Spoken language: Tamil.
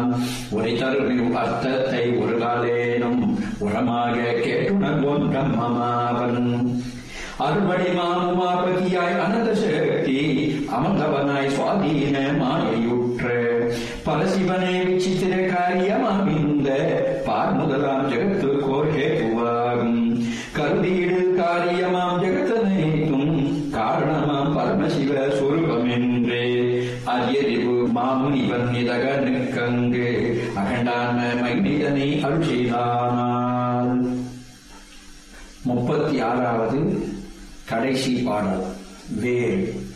நான் உரை தரும் அர்த்தத்தை ஒரு காலேனும் உரமாக கேட்டுணர்வோம் பிரம்மமாவன் அறுபடி மாமுமாபதியாய் அனந்த சக்தி அமர்ந்தவனாய் சுவாதீன மாயையுற்ற பரசிவனே விசித்திர காரியமாம் இந்த பார் முதலாம் ஜெகத்து கோர் ஹேதுவாகும் கருதீடு காரியமாம் ஜெகத்தனைத்தும் காரணமாம் பரமசிவ சுரூபமென்றே அரியறிவு மாமுனிவன் நிதக நிற்கங்கு அகண்டான மைனிதனை அருள் செய்தானால் முப்பத்தி ஆறாவது கடைசி பாடல் வேல்